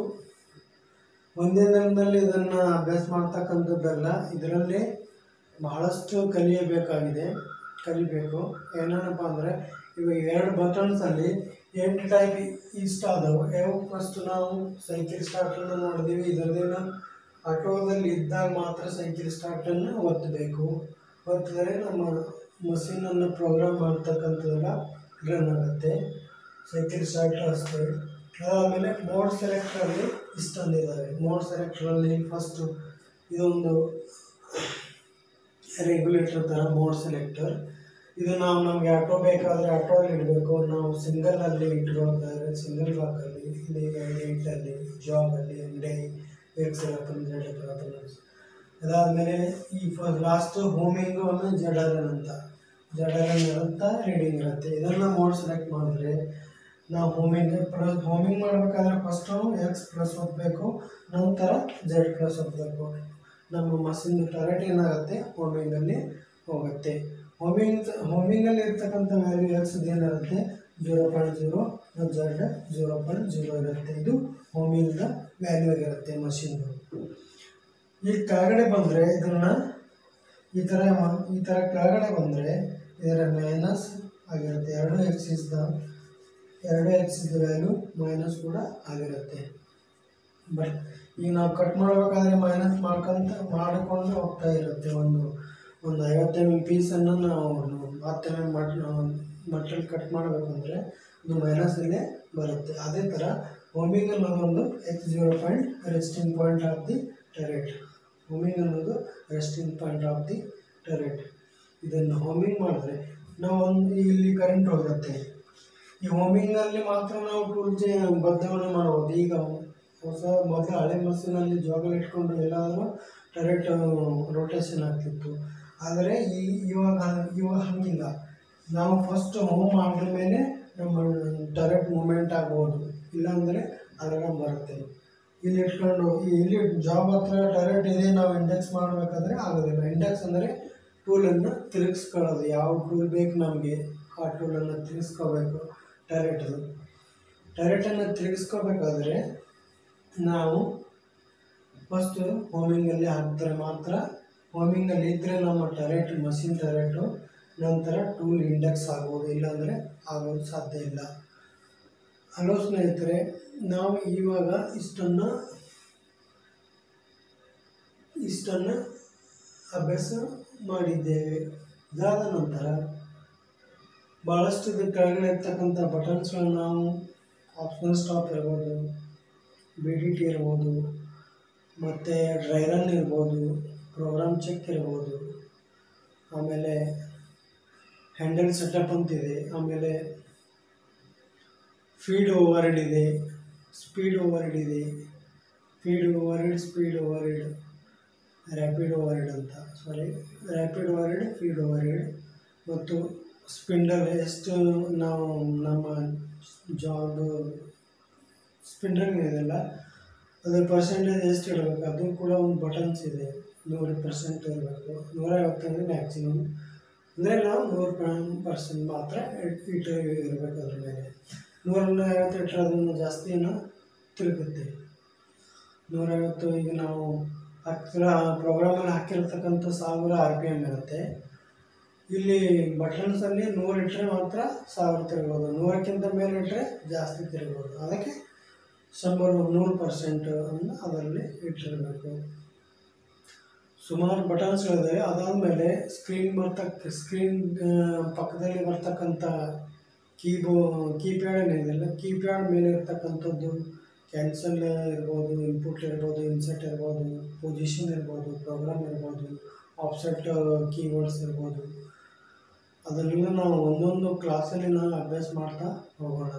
ಒಂದೇ ದಿನದಲ್ಲಿ ಇದನ್ನು ಅಭ್ಯಾಸ ಮಾಡ್ತಕ್ಕಂಥದ್ದಲ್ಲ ಇದರಲ್ಲಿ ಬಹಳಷ್ಟು ಕಲಿಯಬೇಕಾಗಿದೆ ಕಲಿಬೇಕು ಏನೇನಪ್ಪ ಅಂದರೆ ಇವಾಗ ಎರಡು ಬಟನ್ಸಲ್ಲಿ ಎಂಟು ಟೈಪ್ ಇಷ್ಟ ಆದವು ಯಾವ ಫಸ್ಟ್ ನಾವು ಸೈಕಲ್ ಸ್ಟಾರ್ಟನ್ನು ನೋಡಿದ್ದೀವಿ ಇದರದೇನ ಆಟೋದಲ್ಲಿ ಇದ್ದಾಗ ಮಾತ್ರ ಸೈಕಲ್ ಸ್ಟಾರ್ಟನ್ನು ಒತ್ತಬೇಕು ಒತ್ತಿದರೆ ನಮ್ಮ ಮಷೀನನ್ನು ಪ್ರೋಗ್ರಾಮ್ ಮಾಡ್ತಕ್ಕಂಥದ್ದೆಲ್ಲ ರನ್ ಆಗುತ್ತೆ ಸೈಕಲ್ ಸ್ಟಾರ್ಟ್ ಅಷ್ಟೇ ಅದಾದಮೇಲೆ ಮೋಡ್ ಸೆಲೆಕ್ಟ್ರಲ್ಲಿ ಇಷ್ಟೊಂದಿದ್ದಾವೆ ಮೋಡ್ ಸೆಲೆಕ್ಟ್ರಲ್ಲಿ ಫಸ್ಟು ಇದೊಂದು ರೆಗ್ಯುಲೇಟರ್ ಥರ ಮೋಡ್ ಸೆಲೆಕ್ಟರ್ ಇದು ನಾವು ನಮಗೆ ಆಟೋ ಬೇಕಾದರೆ ಆಟೋಲ್ಲಿ ಇಡಬೇಕು ನಾವು ಸಿಂಗಲಲ್ಲಿ ಇಟ್ಕೊಳ್ಬೇಕಾದ್ರೆ ಸಿಂಗಲ್ ಲಾಕಲ್ಲಿ ಇಲ್ಲಿ ಏಟಲ್ಲಿ ಜಾಬಲ್ಲಿ ಎಂಡೇ ಎಕ್ಸ್ ಜೆಡ್ ಅದಾದಮೇಲೆ ಈ ಫ ಲಾಸ್ಟು ಹೋಮಿಂಗು ಆಮೇಲೆ ಜಡರನ್ ಅಂತ ಜಡರನ್ ಅಂತ ರೀಡಿಂಗ್ ಇರುತ್ತೆ ಇದನ್ನು ಮೋಡ್ ಸೆಲೆಕ್ಟ್ ಮಾಡಿದ್ರೆ ನಾವು ಹೋಮಿಂಗ್ ಪ್ಲಸ್ ಹೋಮಿಂಗ್ ಮಾಡಬೇಕಾದ್ರೆ ಫಸ್ಟು ಎಕ್ಸ್ ಪ್ಲಸ್ ಒತ್ತಬೇಕು ನಂತರ ಜೆಡ್ ಪ್ಲಸ್ ಒತ್ತಬೇಕು ನಮ್ಮ ಮಷಿನ್ ಟರೆಟ್ ಏನಾಗುತ್ತೆ ಹೋಮಿಂಗಲ್ಲಿ ಹೋಗುತ್ತೆ ಹೋಮಿಂಗ್ ಹೋಮಿಂಗಲ್ಲಿ ಇರ್ತಕ್ಕಂಥ ವ್ಯಾಲ್ಯೂ ಎಕ್ಸ್ ಏನಾಗುತ್ತೆ zero point zero Z zero point zero ಇರುತ್ತೆ ಇದು ಹೋಮಿಂಗ್ದ ವ್ಯಾಲ್ಯೂ ಆಗಿರುತ್ತೆ ಮಷಿನ್ದು ಈ ಕೆಳಗಡೆ ಬಂದರೆ ಇದನ್ನು ಈ ಥರ ಮ- ಈ ಥರ ಕೆಳಗಡೆ ಬಂದರೆ ಇದರ ಮೈನಸ್ ಆಗಿರುತ್ತೆ ಎರಡು ಎಕ್ಸಿಸ್ದ ಎರಡು ಎಕ್ಸಿದ ವ್ಯಾಲ್ಯೂ ಮೈನಸ್ ಕೂಡ ಆಗಿರುತ್ತೆ ಬಟ್ ಈಗ ನಾವು ಕಟ್ ಮಾಡಬೇಕಾದ್ರೆ ಮೈನಸ್ ಮಾಡ್ಕೊಂತ ಮಾಡಿಕೊಂಡು ಹೋಗ್ತಾ ಇರುತ್ತೆ ಒಂದು ಒಂದು ಐವತ್ತು ಎಮ್ ಎಮ್ ಪೀಸನ್ನು ನಾವು ಹತ್ತು ಎಮ್ ಎಮ್ ಮಟ್ ಮಟಲ್ ಕಟ್ ಮಾಡಬೇಕಂದ್ರೆ ಇದು ಮೈನಸಲ್ಲೇ ಬರುತ್ತೆ ಅದೇ ಥರ ಹೋಮಿಂಗ್ ಅನ್ನೋದೊಂದು X zero point resting point of the turret homing ಅನ್ನೋದು resting point of the turret ಇದನ್ನು ಹೋಮಿಂಗ್ ಮಾಡಿದ್ರೆ ನಾವು ಒಂದು ಇಲ್ಲಿ ಕರೆಂಟ್ ಹೋಗುತ್ತೆ ಈ ಹೋಮಿಂಗಲ್ಲಿ ಮಾತ್ರ ನಾವು ಟೂಲ್ ಚೇ ಬದಲಾವಣೆ ಮಾಡ್ಬೋದು ಈಗ ಹೊಸ ಮೊದಲು ಹಳೆ ಬಸ್ಸಿನಲ್ಲಿ ಜೋಗಲ್ ಇಟ್ಕೊಂಡು ಎಲ್ಲಾದರೂ ಟರೆಟ್ ರೊಟೇಷನ್ ಆಗ್ತಿತ್ತು ಆದರೆ ಈ ಇವಾಗ ಇವಾಗ ಹಂಗಿಲ್ಲ ನಾವು ಫಸ್ಟ್ ಹೋಮ್ ಮಾಡಿದ ಮೇಲೆ ನಮ್ಮ ಟರೆಟ್ ಮೂಮೆಂಟ್ ಆಗ್ಬೋದು ಇಲ್ಲಾಂದರೆ ಅದ್ರಾಗ ಬರುತ್ತೆ ಇಲ್ಲಿ ಇಟ್ಕೊಂಡು ಈ ಇಲ್ಲಿ ಜಾಬ್ ಹತ್ರ ಟರೆಟ್ ಇದೆ ನಾವು ಇಂಡೆಕ್ಸ್ ಮಾಡಬೇಕಾದ್ರೆ ಆಗೋದಿಲ್ಲ ಇಂಡೆಕ್ಸ್ ಅಂದರೆ ಟೂಲನ್ನು ತಿರುಗಿಸ್ಕೊಳ್ಳೋದು ಯಾವ ಟೂಲ್ ಬೇಕು ನಮಗೆ ಆ ಟೂಲನ್ನು ತಿರುಗಿಸ್ಕೋಬೇಕು ಟರೆಟದು ಟರೆಟನ್ನು ತಿರುಗಿಸ್ಕೋಬೇಕಾದ್ರೆ ನಾವು ಫಸ್ಟು ಹೋಮಿಂಗಲ್ಲಿ ಹಾಕಿದ್ರೆ ಮಾತ್ರ ಹೋಮಿಂಗಲ್ಲಿ ಇದ್ದರೆ ನಮ್ಮ ಟರೆಟ್ ಮಷಿನ್ ಟರೆಟು ನಂತರ ಟೂಲ್ ಇಂಡೆಕ್ಸ್ ಆಗ್ಬೋದು ಇಲ್ಲಾಂದರೆ ಆಗೋದು ಸಾಧ್ಯ ಇಲ್ಲ ಹಲೋ ಸ್ನೇಹಿತರೆ ನಾವು ಇವಾಗ ಇಷ್ಟನ್ನು ಇಷ್ಟನ್ನು ಅಭ್ಯಾಸ ಮಾಡಿದ್ದೇವೆ ಇದಾದ ನಂತರ ಭಾಳಷ್ಟು ಇದು ಕೆಳಗಡೆ ಇರ್ತಕ್ಕಂಥ ಬಟನ್ಸ್ಗಳನ್ನ ನಾವು ಆಪ್ಷನಲ್ ಸ್ಟಾಪ್ ಇರ್ಬೋದು ಬಿ ಡಿ ಟಿ ಇರ್ಬೋದು ಮತ್ತು ಡ್ರೈ ರನ್ ಇರ್ಬೋದು ಪ್ರೋಗ್ರಾಮ್ ಚೆಕ್ ಇರ್ಬೋದು ಆಮೇಲೆ ಹ್ಯಾಂಡಲ್ ಸೆಟಪ್ ಅಂತಿದೆ ಆಮೇಲೆ ಫೀಡ್ ಓವರ್ ಇದೆ ಸ್ಪೀಡ್ ಓವರ್ ಇದೆ feed over speed over rapid over ಅಂತ sorry rapid over feed over ಮತ್ತು ಸ್ಪಿಂಡಲ್ ಎಷ್ಟು ನಾವು ನಮ್ಮ ಜಾಬ್ ಸ್ಪಿಂಡಲ್ ಇದೆಲ್ಲ ಅದ್ರ ಪರ್ಸೆಂಟೇಜ್ ಎಷ್ಟು ಇರಬೇಕು ಅದು ಕೂಡ ಒಂದು ಬಟನ್ಸ್ ಇದೆ ನೂರು ಪರ್ಸೆಂಟ್ ಇರಬೇಕು ನೂರೈವತ್ತು ಅಂದರೆ ಮ್ಯಾಕ್ಸಿಮಮ್ ಅಂದರೆ ನಾವು ನೂರು ಪರ್ಸೆಂಟ್ ಮಾತ್ರ ಇಟ್- ಇಟ್ಟು ಇರಬೇಕು ಅದ್ರ ಮೇಲೆ ನೂರನ್ನ ಐವತ್ತು ಇಟ್ಟರೆ ಅದನ್ನು ಜಾಸ್ತಿನ ತಿರುಗುತ್ತೆ ನೂರೈವತ್ತು ಈಗ ನಾವು ಹಾಕಿರ ಪ್ರೋಗ್ರಾಮಲ್ಲಿ ಹಾಕಿರ್ತಕ್ಕಂಥ ಸಾವಿರ ಆರ್ ಪಿ ಎಮ್ ಇರುತ್ತೆ ಇಲ್ಲಿ ಬಟನ್ಸಲ್ಲಿ ನೂರು ಇಟ್ಟರೆ ಮಾತ್ರ ಸಾವಿರ ತಿರುಗ್ಬೋದು ನೂರಕ್ಕಿಂತ ಮೇಲೆ ಇಟ್ಟರೆ ಜಾಸ್ತಿ ತಿರುಗ್ಬೋದು ಅದಕ್ಕೆ ಶಂಬರ್ ನೂರು ಪರ್ಸೆಂಟ್ ಅನ್ನು ಅದರಲ್ಲಿ ಇಟ್ಟಿರಬೇಕು ಸುಮಾರು ಬಟನ್ಸ್ಗಳಿದೆ ಅದಾದಮೇಲೆ ಸ್ಕ್ರೀನ್ ಬರ್ತಕ್ಕ ಸ್ಕ್ರೀನ್ ಪಕ್ಕದಲ್ಲಿ ಬರ್ತಕ್ಕಂಥ ಕೀಬೋ ಕೀಪ್ಯಾಡ್ ಏನಿದೆಯಲ್ಲ ಕೀಪ್ಯಾಡ್ ಮೇಲೆ ಇರ್ತಕ್ಕಂಥದ್ದು ಕ್ಯಾನ್ಸಲ್ ಇರ್ಬೋದು ಇನ್ಪುಟ್ ಇರ್ಬೋದು ಇನ್ಸೆಟ್ ಇರ್ಬೋದು ಪೊಸಿಷನ್ ಇರ್ಬೋದು ಪ್ರೋಗ್ರಾಮ್ ಇರ್ಬೋದು ಆಫ್ಸೆಟ್ ಕೀಬೋರ್ಡ್ಸ್ ಇರ್ಬೋದು ಅದನ್ನೆಲ್ಲ ನಾವು ಒಂದೊಂದು ಕ್ಲಾಸಲ್ಲಿ ನಾವು ಅಭ್ಯಾಸ ಮಾಡ್ತಾ ಹೋಗೋಣ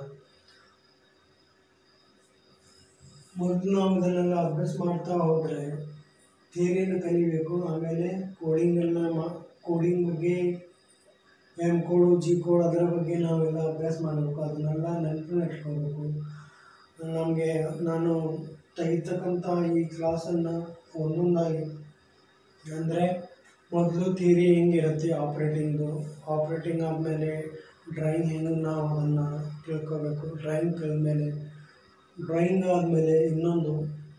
ಮೊದಲು ನಾವು ಇದನ್ನೆಲ್ಲ ಅಭ್ಯಾಸ ಮಾಡ್ತಾ ಹೋದರೆ ಥಿಯರಿನ ಕಲಿಬೇಕು ಆಮೇಲೆ ಕೋಡಿಂಗೆಲ್ಲ ಮಾ ಕೋಡಿಂಗ್ ಬಗ್ಗೆ ಎಮ್ ಕೋಡು ಜಿ ಕೋಡ್ ಅದರ ಬಗ್ಗೆ ನಾವೆಲ್ಲ ಅಭ್ಯಾಸ ಮಾಡಬೇಕು ಅದನ್ನೆಲ್ಲ ನೆನಪು ಇಟ್ಕೋಬೇಕು ನಮಗೆ ನಾನು ತೆಗಿತಕ್ಕಂಥ ಈ ಕ್ಲಾಸನ್ನು ಒಂದೊಂದಾಗಿ ಅಂದರೆ ಮೊದಲು ಥಿಯರಿ ಹೆಂಗಿರುತ್ತೆ ಆಪ್ರೇಟಿಂಗು ಆಪ್ರೇಟಿಂಗ್ ಆದಮೇಲೆ ಡ್ರಾಯಿಂಗ್ ಹೆಂಗೆ ನಾವು ಅದನ್ನು ತಿಳ್ಕೊಬೇಕು ಡ್ರಾಯಿಂಗ್ ಕಲಿದ್ಮೇಲೆ ಡ್ರಾಯಿಂಗ್ ಆದಮೇಲೆ ಇನ್ನೊಂದು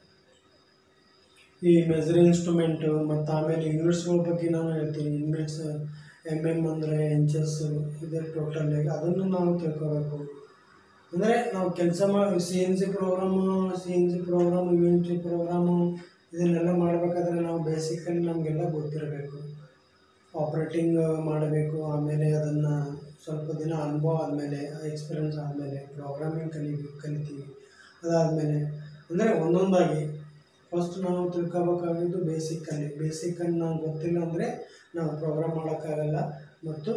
ಈ ಮೆಜರಿಂಗ್ ಇನ್ಸ್ಟ್ರೂಮೆಂಟು ಮತ್ತು ಆಮೇಲೆ ಯೂನಿಟ್ಸ್ಗಳ ಬಗ್ಗೆ ನಾನು ಹೇಳ್ತೀನಿ ಯೂನಿಟ್ಸ್ ಎಮ್ ಎಮ್ ಅಂದರೆ ಇಂಚಸ್ಸು ಇದೆ ಟೋಟಲ್ ಅದನ್ನು ನಾವು ತಿಳ್ಕೊಬೇಕು ಅಂದರೆ ನಾವು ಕೆಲಸ ಮಾಡಿ C N C program C N C program U N C program ಇದನ್ನೆಲ್ಲ ಮಾಡಬೇಕಾದ್ರೆ ನಾವು ಬೇಸಿಕಲಿ ನಮಗೆಲ್ಲ ಗೊತ್ತಿರಬೇಕು ಆಪ್ರೇಟಿಂಗ್ ಮಾಡಬೇಕು ಆಮೇಲೆ ಅದನ್ನು ಸ್ವಲ್ಪ ದಿನ ಅನುಭವ ಆದಮೇಲೆ ಎಕ್ಸ್ಪೀರಿಯನ್ಸ್ ಆದಮೇಲೆ ಪ್ರೋಗ್ರಾಮಿಂಗ್ ಕಲಿಬೇಕು ಕಲಿತೀವಿ ಅದಾದಮೇಲೆ ಅಂದರೆ ಒಂದೊಂದಾಗಿ ಫಸ್ಟ್ ನಾವು ತಿಳ್ಕೊಬೇಕಾಗಿದ್ದು ಬೇಸಿಕ್ಕಲ್ಲಿ ಬೇಸಿಕ್ಕನ್ನು ನಾವು ಗೊತ್ತಿಲ್ಲ ಅಂದರೆ ನಾವು ಪ್ರೋಗ್ರಾಮ್ ಮಾಡೋಕ್ಕಾಗಲ್ಲ ಮತ್ತು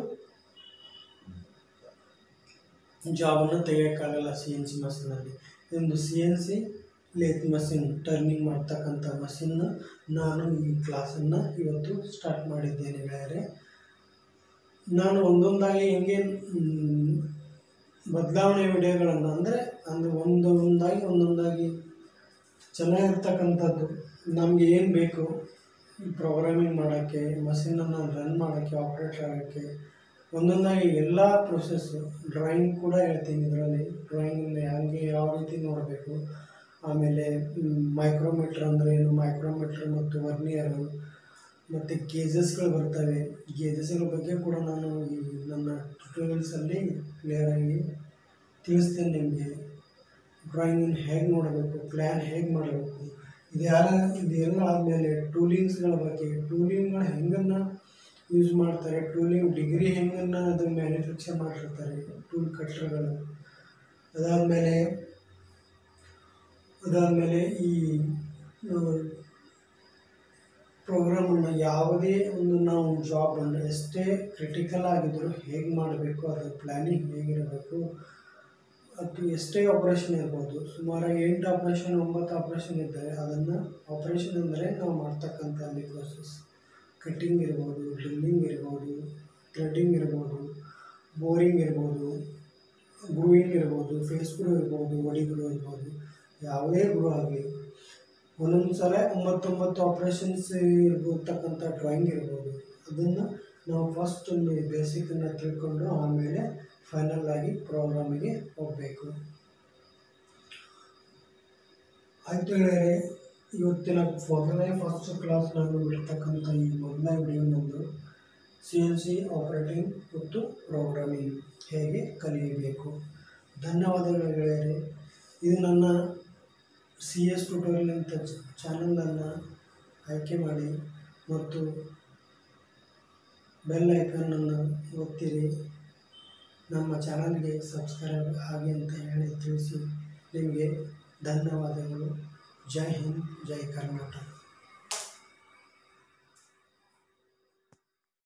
ಜಾಬನ್ನು ತೆಗಿಯೋಕ್ಕಾಗಲ್ಲ ಸಿ ಎನ್ ಸಿ ಮಷೀನಲ್ಲಿ ಒಂದು C N C lathe machine turning ಮಾಡ್ತಕ್ಕಂಥ ಮಷಿನ್ನ ನಾನು ಈ ಕ್ಲಾಸನ್ನು ಇವತ್ತು ಸ್ಟಾರ್ಟ್ ಮಾಡಿದ್ದೇನೆ ಗೆಳೆಯರೆ ನಾನು ಒಂದೊಂದಾಗಿ ಹೆಂಗೆ ಮ್, ಬದಲಾವಣೆ ವಿಡಿಯೋಗಳನ್ನು ಅಂದರೆ ಅಂದರೆ ಒಂದೊಂದಾಗಿ ಒಂದೊಂದಾಗಿ ಚೆನ್ನಾಗಿರ್ತಕ್ಕಂಥದ್ದು ನಮಗೆ ಏನು ಬೇಕು ಪ್ರೋಗ್ರಾಮಿಂಗ್ ಮಾಡೋಕ್ಕೆ ಮಷೀನನ್ನು ರನ್ ಮಾಡೋಕ್ಕೆ ಆಪ್ರೇಟ್ ಆಗೋಕ್ಕೆ ಒಂದೊಂದಾಗಿ ಎಲ್ಲ ಪ್ರೊಸೆಸ್ಸು ಡ್ರಾಯಿಂಗ್ ಕೂಡ ಹೇಳ್ತೀನಿ ಇದರಲ್ಲಿ ಡ್ರಾಯಿಂಗನ್ನು ಹೆಂಗೆ ಯಾವ ರೀತಿ ನೋಡಬೇಕು ಆಮೇಲೆ ಮೈಕ್ರೋಮೀಟ್ರ್ ಅಂದರೆ ಏನು ಮೈಕ್ರೋಮೀಟ್ರ್ ಮತ್ತು ವರ್ನಿಯರು ಮತ್ತು ಗೇಜಸ್ಗಳು ಬರ್ತವೆ ಗೇಜಸ್ಗಳ ಬಗ್ಗೆ ಕೂಡ ನಾನು ಈ ನನ್ನ ಟ್ಯುಟೋರಿಯಲ್ಸಲ್ಲಿ ಕ್ಲಿಯರಾಗಿ ತಿಳಿಸ್ತೇನೆ ನಿಮಗೆ ಡ್ರಾಯಿಂಗನ್ನು ಹೇಗೆ ನೋಡಬೇಕು ಪ್ಲ್ಯಾನ್ ಹೇಗೆ ಮಾಡಬೇಕು ಇದೆಲ್ಲ ಇದೆಲ್ಲ ಆದಮೇಲೆ ಟೂಲಿಂಗ್ಸ್ಗಳ ಬಗ್ಗೆ ಟೂಲಿಂಗ್ಗಳು ಹೆಂಗನ್ನು ಯೂಸ್ ಮಾಡ್ತಾರೆ ಟೂಲಿಂಗ್ ಡಿಗ್ರಿ ಹೆಂಗನ್ನು ಅದು ಮ್ಯಾನುಫ್ಯಾಕ್ಚರ್ ಮಾಡಿರ್ತಾರೆ ಟೂಲ್ ಕಟ್ರ್ಗಳು ಅದಾದಮೇಲೆ ಅದಾದಮೇಲೆ ಈ ಪ್ರೋಗ್ರಾಮನ್ನು ಯಾವುದೇ ಒಂದು ನಾವು ಜಾಬನ್ನು ಎಷ್ಟೇ ಕ್ರಿಟಿಕಲ್ ಆಗಿದ್ದರೂ ಹೇಗೆ ಮಾಡಬೇಕು ಅದರ ಪ್ಲ್ಯಾನಿಂಗ್ ಹೇಗಿರಬೇಕು ಅದು ಎಷ್ಟೇ ಆಪ್ರೇಷನ್ ಇರ್ಬೋದು ಸುಮಾರು ಎಂಟು ಆಪ್ರೇಷನ್ ಒಂಬತ್ತು ಆಪ್ರೇಷನ್ ಇದ್ದರೆ ಅದನ್ನು ಆಪ್ರೇಷನ್ ಅಂದರೆ ನಾವು ಮಾಡ್ತಕ್ಕಂಥ ಅಲ್ಲಿ ಪ್ರೋಸೆಸ್ ಕಟ್ಟಿಂಗ್ ಇರ್ಬೋದು ಡ್ರಿಲ್ಲಿಂಗ್ ಇರ್ಬೋದು ಥ್ರೆಡ್ಡಿಂಗ್ ಇರ್ಬೋದು ಬೋರಿಂಗ್ ಇರ್ಬೋದು ಗ್ರೂಯಿಂಗ್ ಇರ್ಬೋದು ಫೇಸ್ ಗ್ರೂ ಇರ್ಬೋದು ಒಡಿ ಗ್ರೂ ಇರ್ಬೋದು ಯಾವುದೇ ಗ್ರೂ ಆಗಲಿ ಒಂದೊಂದು ಸಲ ಒಂಬತ್ತೊಂಬತ್ತು ಆಪ್ರೇಷನ್ಸ್ ಇರ್ತಕ್ಕಂಥ ಡ್ರಾಯಿಂಗ್ ಇರ್ಬೋದು ಅದನ್ನು ನಾವು ಫಸ್ಟ್ ಒಂದು ಬೇಸಿಕನ್ನು ತಿಳ್ಕೊಂಡು ಆಮೇಲೆ ಫೈನಲ್ ಆಗಿ ಪ್ರೋಗ್ರಾಮಿಗೆ ಹೋಗಬೇಕು ಆಯಿತು ಹೇಳಿದರೆ ಇವತ್ತಿನ ಮೊದಲನೇ ಫಸ್ಟ್ ಕ್ಲಾಸ್ ನಾನು ಬಿಡ್ತಕ್ಕಂಥ ಈ ಮೊದಲನೇ ವಿಡಿಯೋ ನಂದು ಸಿ ಎನ್ ಸಿ ಆಪರೇಟಿಂಗ್ ಮತ್ತು ಪ್ರೋಗ್ರಾಮಿಂಗ್ ಹೇಗೆ ಕಲಿಯಬೇಕು ಧನ್ಯವಾದಗಳು ಗೆಳೆಯರೆ ಇದು ನನ್ನ ಸಿ ಎಸ್ ಟ್ಯುಟೋರಿಯಲ್ ಅಂತ ಚಾನಲನ್ನು ಆಯ್ಕೆ ಮಾಡಿ ಮತ್ತು ಬೆಲ್ ಐಕನನ್ನು ಒತ್ತಿರಿ ನಮ್ಮ ಚಾನಲ್ಗೆ ಸಬ್ಸ್ಕ್ರೈಬ್ ಆಗಿ ಅಂತ ಹೇಳಿ ತಿಳಿಸಿ ನಿಮಗೆ ಧನ್ಯವಾದಗಳು ಜೈ ಹಿಂದ್ ಜೈ ಕರ್ನಾಟಕ